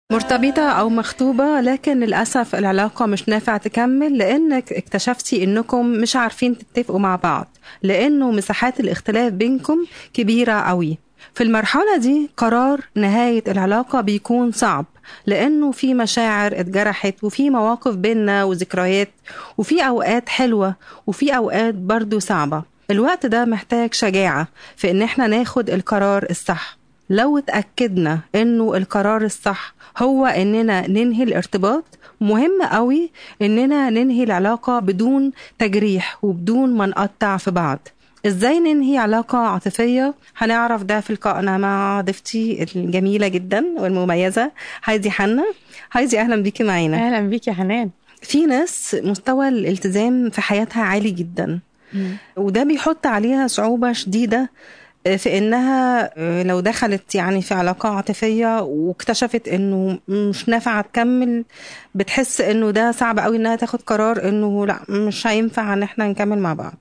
مرتبطة أو مخطوبة لكن للأسف العلاقة مش نافع تكمل لأنك اكتشفتي إنكم مش عارفين تتفقوا مع بعض لأنه مساحات الاختلاف بينكم كبيرة قوي في المرحلة دي قرار نهاية العلاقة بيكون صعب لأنه في مشاعر اتجرحت وفي مواقف بينا وذكريات وفي أوقات حلوة وفي أوقات برضو صعبة الوقت ده محتاج شجاعة في إن احنا ناخد القرار الصح لو اتأكدنا إنه القرار الصح هو إننا ننهي الارتباط مهم قوي إننا ننهي العلاقة بدون تجريح وبدون ما نقطع في بعض ازاي ننهي علاقة عاطفية هنعرف ده في لقائنا مع ضيفتي الجميلة جدا والمميزة هايدي حنا هايدي أهلا بيكي معانا اهلا بيك يا حنان في ناس مستوى الالتزام في حياتها عالي جدا وده بيحط عليها صعوبة شديدة في انها لو دخلت يعني في علاقة عاطفية واكتشفت انه مش نافعة تكمل بتحس انه ده صعب قوي انها تاخد قرار انه لا مش هينفع ان احنا نكمل مع بعض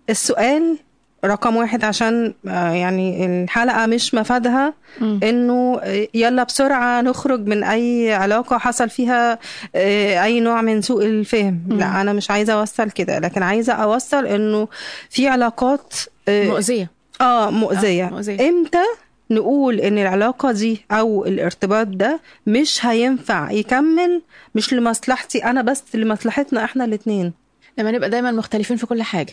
السؤال رقم واحد عشان يعني الحلقة مش مفادها انه يلا بسرعة نخرج من اي علاقة حصل فيها اي نوع من سوء الفهم مم. لا انا مش عايزة اوصل كده لكن عايزة اوصل انه في علاقات مؤذية اه مؤذية, آه، مؤذية. امتى نقول ان العلاقة دي او الارتباط ده مش هينفع يكمل مش لمصلحتي انا بس لمصلحتنا احنا الاتنين لما نبقى دايما مختلفين في كل حاجة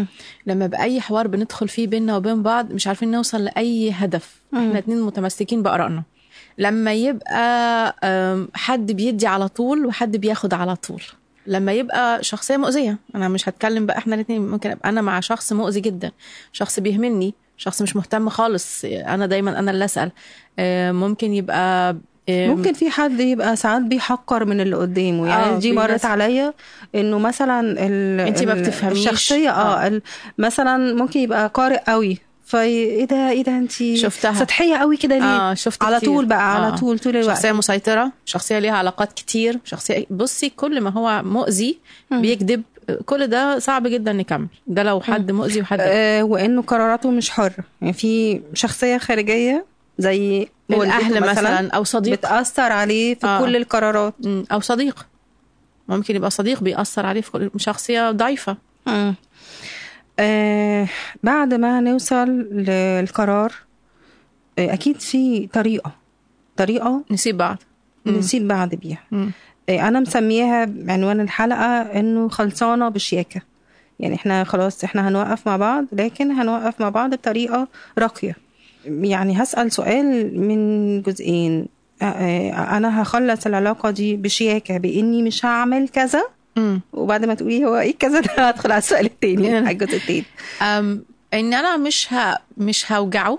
لما بأي حوار بندخل فيه بيننا وبين بعض مش عارفين نوصل لأي هدف مم. احنا اتنين متمسكين بآرائنا لما يبقى أم، حد بيدي على طول وحد بياخد على طول لما يبقى شخصية مؤذية أنا مش هتكلم بقى احنا الاتنين ممكن أبقى أنا مع شخص مؤذي جدا شخص بيهملني شخص مش مهتم خالص أنا دايما أنا اللي أسأل أم، ممكن يبقى أم، ممكن في حد يبقى ساعات بيحقر من اللي قدامه يعني آه، دي في مرت ناس- عليا انه مثلا ال انتي ما ال- بتفهميش. الشخصيه اه, آه. ال- مثلا ممكن يبقى قارئ قوي فايه ده ايه ده انتي شفتها. سطحيه قوي كده ليه اه شفت على كتير. طول بقى على آه. طول طول الوقت شخصيه مسيطره شخصيه ليها علاقات كتير شخصيه بصي كل ما هو مؤذي مم. بيكذب كل ده صعب جدا نكمل ده لو حد مؤذي وحد آه وانه قراراته مش حره يعني في شخصيه خارجيه زي والدته الاهل مثلا او صديق بتاثر عليه في آه. كل القرارات مم، او صديق ممكن يبقى صديق بيأثر عليه في كل شخصيه ضعيفه مم. آه بعد ما نوصل للقرار آه اكيد في طريقه طريقه نسيب بعض مم. نسيب بعض بيها مم. آه انا مسميها بعنوان الحلقه انه خلصانه بشياكه يعني احنا خلاص احنا هنوقف مع بعض لكن هنوقف مع بعض بطريقه راقيه يعني هسأل سؤال من جزئين آه، آه، انا هخلص العلاقه دي بشياكه باني مش هعمل كذا مم. وبعد ما تقولي هو ايه كذا ده هدخل على السؤال التاني على الجزء التاني أم ان انا مش ه... مش هوجعه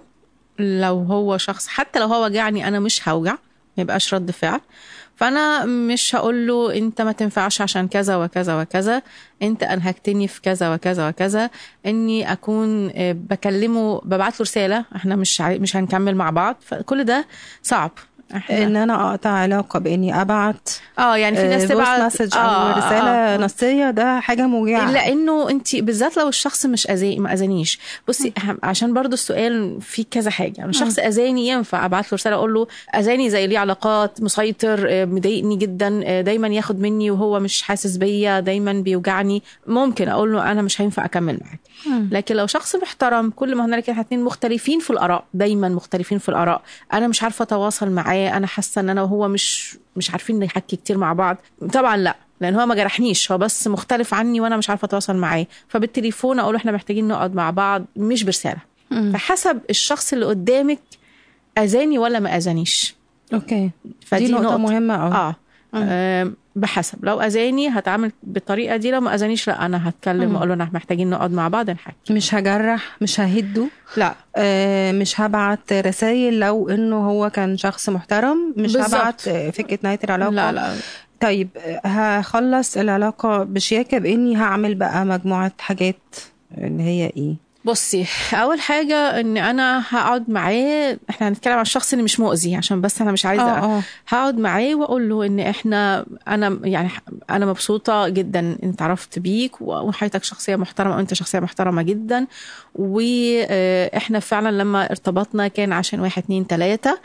لو هو شخص حتى لو هو وجعني انا مش هوجع ما يبقاش رد فعل فانا مش هقول له انت ما تنفعش عشان كذا وكذا وكذا انت انهكتني في كذا وكذا وكذا اني اكون آه، بكلمه ببعت له رساله احنا مش عاي- مش هنكمل مع بعض فكل ده صعب احنا ان انا اقطع علاقه باني ابعت اه يعني في ناس تبعت مسج او آه، رساله آه، آه. نصيه ده حاجه موجعه لانه انت بالذات لو الشخص مش اذي ما اذانيش بصي أهم- عشان برضو السؤال فيه كذا حاجه يعني الشخص اذاني ينفع ابعت له رساله اقول له اذاني زي ليه علاقات مسيطر آه، مضايقني جدا آه، دايما ياخد مني وهو مش حاسس بيا دايما بيوجعني ممكن اقول له انا مش هينفع اكمل معاك مم. لكن لو شخص محترم كل ما هنالك احنا اتنين مختلفين في الاراء دايما مختلفين في الاراء انا مش عارفه اتواصل معاه انا حاسه ان انا وهو مش مش عارفين نحكي كتير مع بعض طبعا لا لان هو ما جرحنيش هو بس مختلف عني وانا مش عارفه اتواصل معاه فبالتليفون اقول له احنا محتاجين نقعد مع بعض مش برساله مم. فحسب الشخص اللي قدامك اذاني ولا ما اذانيش اوكي فدي دي نقطه, نقطة. مهمه اه, اه آم، بحسب لو اذاني هتعامل بالطريقه دي لو ما اذانيش لا انا هتكلم مم. واقول له احنا محتاجين نقعد مع بعض نحكي مش هجرح مش ههده لا آه مش هبعت رسائل لو انه هو كان شخص محترم مش بالظبط. هبعت آه، فكره نهايه العلاقه لا لا طيب آه، هخلص العلاقه بشياكه باني هعمل بقى مجموعه حاجات اللي هي ايه بصي اول حاجه ان انا هقعد معاه احنا هنتكلم عن الشخص اللي مش مؤذي عشان بس انا مش عايزه اه اه هقعد معاه واقول له ان احنا انا يعني انا مبسوطه جدا ان تعرفت بيك وحياتك شخصيه محترمه وانت شخصيه محترمه جدا واحنا فعلا لما ارتبطنا كان عشان واحد اتنين تلاته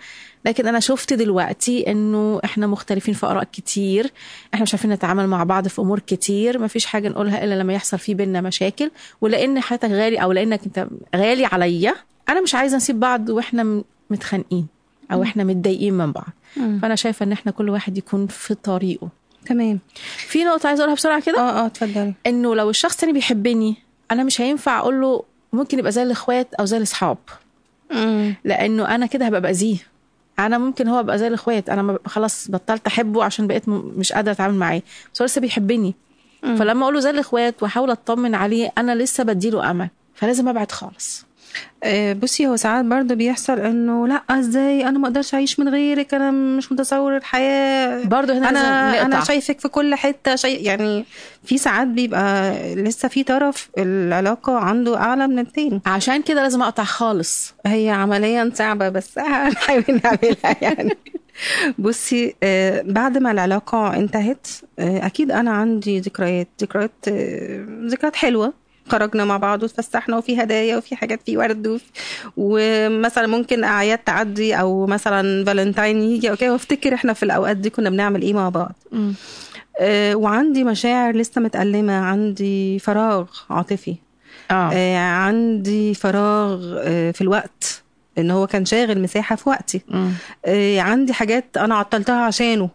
لكن انا شفت دلوقتي انه احنا مختلفين في اراء كتير احنا مش عارفين نتعامل مع بعض في امور كتير ما فيش حاجه نقولها الا لما يحصل في بينا مشاكل ولان حياتك غالي او لانك انت غالي عليا انا مش عايزه نسيب بعض واحنا م- متخانقين او احنا متضايقين من بعض مم. فانا شايفه ان احنا كل واحد يكون في طريقه تمام في نقطه عايزه اقولها بسرعه كده اه اه اتفضلي انه لو الشخص التاني بيحبني انا مش هينفع اقول له ممكن يبقى زي الاخوات او زي الاصحاب مم. لانه انا كده هبقى باذيه انا ممكن هو ابقى زي الاخوات انا ما- خلاص بطلت احبه عشان بقيت م- مش قادره اتعامل معاه بس هو لسه بيحبني مم. فلما اقول له زي الاخوات واحاول اطمن عليه انا لسه بديله امل فلازم ابعد خالص آه، بصي هو ساعات برضه بيحصل انه لا ازاي انا ما اقدرش اعيش من غيرك انا مش متصور الحياه برضه هنا انا لازم انا نقطع. شايفك في كل حته شيء يعني في ساعات بيبقى لسه في طرف العلاقه عنده اعلى من التاني عشان كده لازم اقطع خالص هي عمليا صعبه بس هنحاول نعملها يعني بصي آه، بعد ما العلاقه انتهت آه، اكيد انا عندي ذكريات ذكريات آه، ذكريات حلوه خرجنا مع بعض واتفسحنا وفي هدايا وفي حاجات في ورد وفي- ومثلا ممكن اعياد تعدي او مثلا فالنتاين يجي اوكي وافتكر احنا في الاوقات دي كنا بنعمل ايه مع بعض آه، وعندي مشاعر لسه متألمة عندي فراغ عاطفي اه آه، عندي فراغ آه، في الوقت ان هو كان شاغل مساحة في وقتي مم. آه، عندي حاجات انا عطلتها عشانه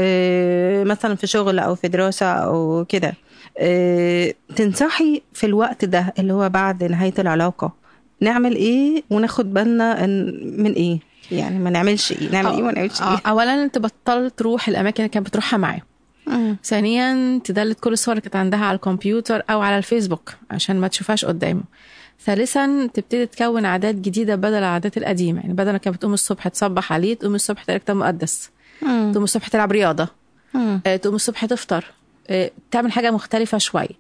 آه، مثلا في شغل او في دراسة او كده آه، تنصحي في الوقت ده اللي هو بعد نهاية العلاقة نعمل ايه وناخد بالنا إن- من ايه يعني ما نعملش ايه نعمل ايه وما نعملش آه، ايه اولا انت بطلت تروح الاماكن اللي كانت بتروحها معاه مم. ثانيا تدلت كل الصور اللي كانت عندها على الكمبيوتر او على الفيسبوك عشان ما تشوفهاش قدامه ثالثا تبتدي تكون عادات جديده بدل العادات القديمه يعني بدل ما كانت بتقوم الصبح تصبح عليه تقوم الصبح تقرا كتاب مقدس مم. تقوم الصبح تلعب رياضه مم. آه، تقوم الصبح تفطر آه، تعمل حاجه مختلفه شويه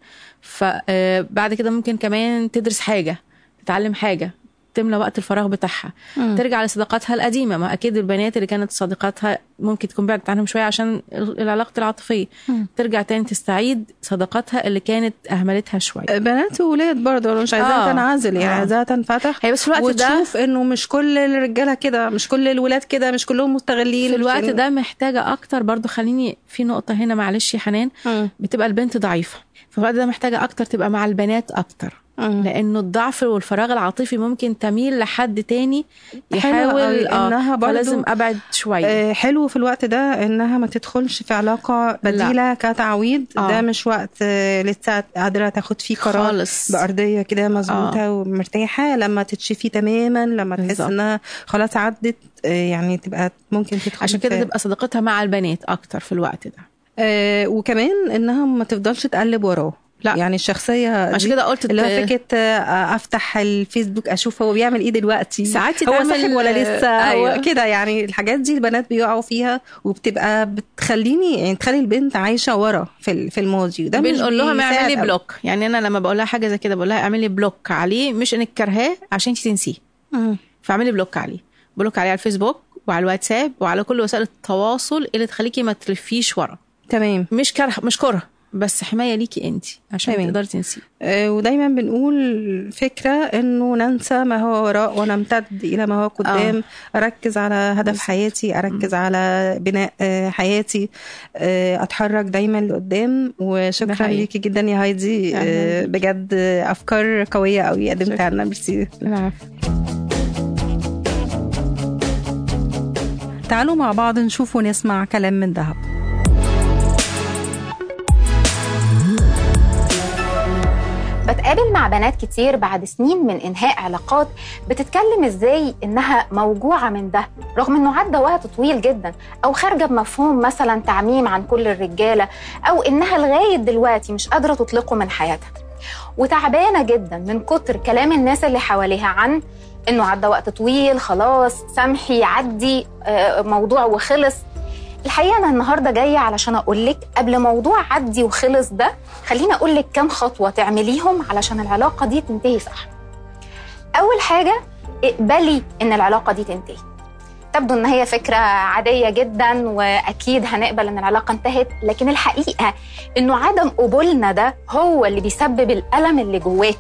فبعد كده ممكن كمان تدرس حاجه تتعلم حاجه تملى وقت الفراغ بتاعها مم. ترجع لصداقاتها القديمه ما اكيد البنات اللي كانت صديقاتها ممكن تكون بعدت عنهم شويه عشان العلاقه العاطفيه مم. ترجع تاني تستعيد صداقاتها اللي كانت اهملتها شويه بنات وولاد برضه انا مش عايزاها آه. تنعزل يعني آه. عايزاها تنفتح هي بس في الوقت ده وتشوف انه مش كل الرجاله كده مش كل الولاد كده مش كلهم مستغلين في الوقت مش- ده محتاجه اكتر برضو خليني في نقطه هنا معلش يا حنان مم. بتبقى البنت ضعيفه في الوقت ده محتاجه اكتر تبقى مع البنات اكتر مم. لانه الضعف والفراغ العاطفي ممكن تميل لحد تاني حلو يحاول قوي إنها برضو- فلازم ابعد شويه آه، حلو في الوقت ده انها ما تدخلش في علاقه بديله كتعويض آه. ده مش وقت آه، لسه قادره تاخد فيه قرار خالص بأرضية كده مظبوطة ومرتاحة لما تتشفي تماما لما تحس بالظبط. انها خلاص عدت آه، يعني تبقى ممكن تدخل عشان كده في- تبقى صداقتها مع البنات اكتر في الوقت ده آه، وكمان انها ما تفضلش تقلب وراه لا. يعني الشخصيه عشان دي كده قلت اللي هو ت- فكره آه، افتح الفيسبوك اشوف هو بيعمل ايه دلوقتي ساعات هو يتعمل- صاحب ولا لسه أيوة. هو كده يعني الحاجات دي البنات بيقعوا فيها وبتبقى بتخليني يعني تخلي البنت عايشه ورا في ال- في الماضي وده مش بنقول لهم بيساعد اعملي أوي. بلوك يعني انا لما بقول لها حاجه زي كده بقول لها اعملي بلوك عليه مش انك كرهاه عشان انت تنسيه مم. فاعملي بلوك عليه بلوك عليه على الفيسبوك وعلى الواتساب وعلى كل وسائل التواصل اللي تخليكي ما تلفيش ورا تمام مش كره مش كره بس حمايه ليكي انت عشان تمام. تقدري تنسيه آه، ودايما بنقول فكرة انه ننسى ما هو وراء ونمتد الى ما هو قدام اركز على هدف بالظبط. حياتي اركز على بناء آه، حياتي آه، اتحرك دايما لقدام ده وشكرا حقيقي. ليكي جدا يا هايدي أهلاً آه، بيكي. بجد آه، افكار قوية قوي قدمتها شكراً. لنا ميرسي العفو تعالوا مع بعض نشوف ونسمع كلام من ذهب بتقابل مع بنات كتير بعد سنين من انهاء علاقات بتتكلم ازاي انها موجوعه من ده رغم انه عدى وقت طويل جدا او خارجه بمفهوم مثلا تعميم عن كل الرجاله او انها لغايه دلوقتي مش قادره تطلقه من حياتها وتعبانه جدا من كتر كلام الناس اللي حواليها عن انه عدى وقت طويل خلاص سامحي عدي آه، موضوع وخلص الحقيقه انا النهارده جايه علشان اقول لك قبل موضوع عدي وخلص ده خليني اقول لك كام خطوه تعمليهم علشان العلاقه دي تنتهي صح اول حاجه اقبلي ان العلاقه دي تنتهي تبدو ان هي فكره عاديه جدا واكيد هنقبل ان العلاقه انتهت لكن الحقيقه انه عدم قبولنا ده هو اللي بيسبب الالم اللي جواكي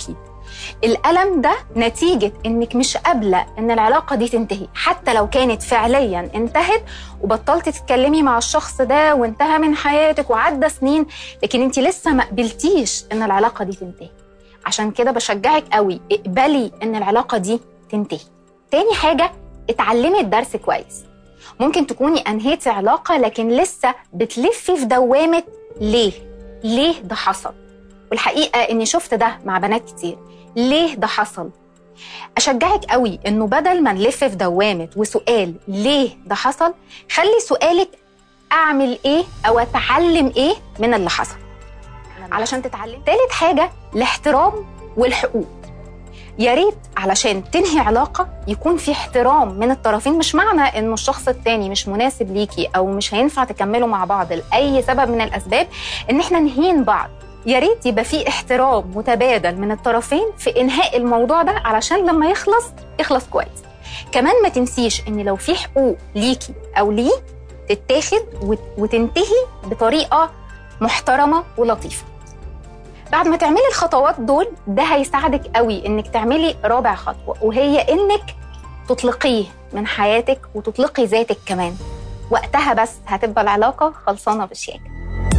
الألم ده نتيجة إنك مش قابلة إن العلاقة دي تنتهي حتى لو كانت فعليا انتهت وبطلت تتكلمي مع الشخص ده وانتهى من حياتك وعدى سنين لكن انت لسه ما قبلتيش إن العلاقة دي تنتهي عشان كده بشجعك قوي اقبلي إن العلاقة دي تنتهي تاني حاجة اتعلمي الدرس كويس ممكن تكوني أنهيتي علاقة لكن لسه بتلفي في دوامة ليه ليه ده حصل والحقيقة إني شفت ده مع بنات كتير ليه ده حصل أشجعك قوي إنه بدل ما نلف في دوامة وسؤال ليه ده حصل خلي سؤالك أعمل إيه أو أتعلم إيه من اللي حصل علشان تتعلم تالت حاجة الاحترام والحقوق يا ريت علشان تنهي علاقة يكون في احترام من الطرفين مش معنى انه الشخص التاني مش مناسب ليكي او مش هينفع تكملوا مع بعض لأي سبب من الأسباب ان احنا نهين بعض يا ريت يبقى في احترام متبادل من الطرفين في انهاء الموضوع ده علشان لما يخلص يخلص كويس كمان ما تنسيش ان لو في حقوق ليكي او ليه تتاخد وت- وتنتهي بطريقة محترمة ولطيفة بعد ما تعملي الخطوات دول ده هيساعدك قوي انك تعملي رابع خطوه وهي انك تطلقيه من حياتك وتطلقي ذاتك كمان وقتها بس هتبقى العلاقه خلصانه بشياكه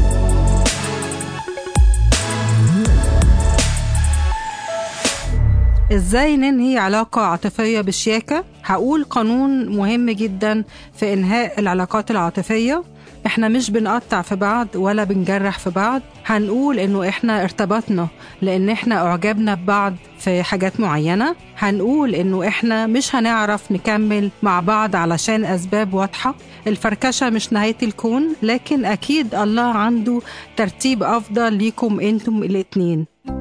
ازاي ننهي علاقة عاطفية بالشياكة؟ هقول قانون مهم جدا في انهاء العلاقات العاطفية احنا مش بنقطع في بعض ولا بنجرح في بعض هنقول انه احنا ارتبطنا لان احنا اعجبنا ببعض في حاجات معينة هنقول انه احنا مش هنعرف نكمل مع بعض علشان اسباب واضحة الفركشة مش نهاية الكون لكن اكيد الله عنده ترتيب افضل ليكم انتم الاتنين